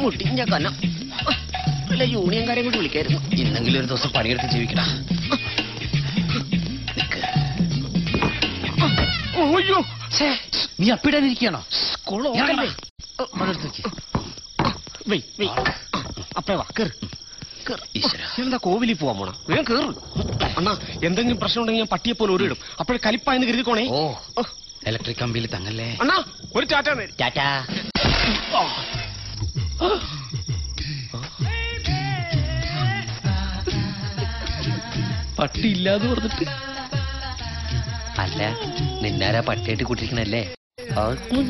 മുടിഞ്ഞ കന വല്ല യൂണിയൻകാരെ കൂടി വിളിക്കായിരുന്നു ഇന്നെങ്കിലും ഒരു ദിവസം പണിയെടുത്ത് ജീവിക്കടാ നിക്ക്. ഓയ്യോ ഛേ, നീ അപ്പിടാനിരിക്കണോ കൊളോക്കല്ലേ അതെടുത്ത് വെക്ക്. വെയ് വെയ് അപ്പേ വാ കേറ് കേറ്. ഈശ്വരാ. എന്താ കോവിലിൽ പോവാൻ പോണ വേഗം കേറ് അണ്ണാ എന്തെങ്കിലും പ്രശ്നം ഉണ്ടെങ്കിൽ ഞാൻ പട്ടിയെ പോലെ ഒരിടും അപ്പോഴേ കലിപ്പായെന്ന് കരുതിക്കോണേ ഓ ഇലക്ട്രിക് കമ്പിയിൽ തങ്ങല്ലേ അണ്ണാ ഒരു ടാറ്റ നേരി ടാറ്റാ പട്ടി ഇല്ലാന്ന് പറഞ്ഞിട്ട് അല്ല നിന്നാരാ പട്ടിയായിട്ട് കൂട്ടിരിക്കണല്ലേ ആ.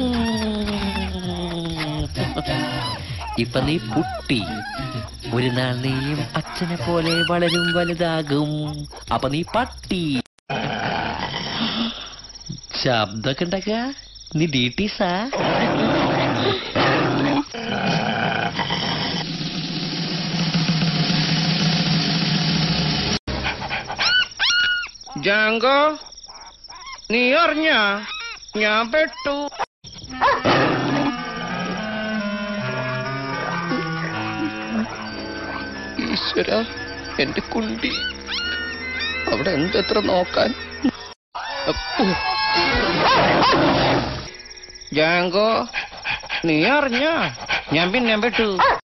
ഇപ്പൊ നീ പുട്ടി ഒരു നാൾ നീയും അച്ഛനെ പോലെ വളരും വലുതാകും അപ്പൊ നീ പട്ടി ശബ്ദമൊക്കെ ഉണ്ടാക്കുക നീ ഡീറ്റീസാ ജാങ്കോ നീ അറിഞ്ഞ ഞാൻ പെട്ടു ഈശ്വര എന്റെ കുണ്ടി അവിടെ എന്തെത്ര നോക്കാൻ അപ്പോ. ജാങ്കോ നീ അറിഞ്ഞ ഞാൻ പിന്നെ പെട്ടു